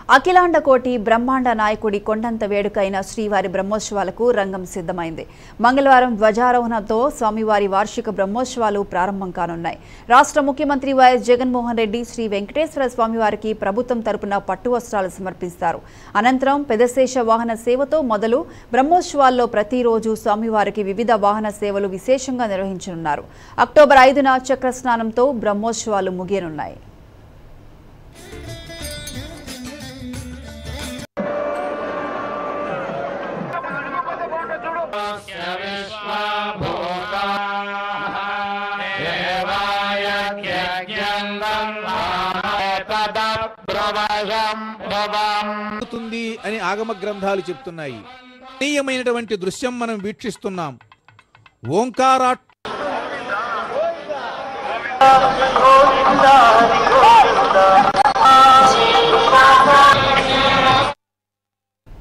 అఖిలాండ కోటి బ్రహ్మాండ నాయకుడి కొండంత వేడుక అయిన శ్రీవారి బ్రహ్మోత్సవాలకు రంగం సిద్ధమైంది మంగళవారం ధ్వజారోహణతో స్వామివారి వార్షిక బ్రహ్మోత్సవాలు ప్రారంభం కానున్నాయి రాష్ట్ర ముఖ్యమంత్రి వైఎస్ జగన్మోహన్ రెడ్డి శ్రీ వెంకటేశ్వర స్వామివారికి ప్రభుత్వం తరపున పట్టు వస్త్రాలు సమర్పిస్తారు అనంతరం పెదశేష వాహన సేవతో మొదలు బ్రహ్మోత్సవాల్లో ప్రతిరోజు స్వామివారికి వివిధ వాహన సేవలు విశేషంగా నిర్వహించనున్నారు అక్టోబర్ ఐదున చక్ర స్నానంతో బ్రహ్మోత్సవాలు ముగియనున్నాయి అవుతుంది అని ఆగమ గ్రంథాలు చెప్తున్నాయి అనీయమైనటువంటి దృశ్యం మనం వీక్షిస్తున్నాం ఓంకారా గోవింద హరి గోవింద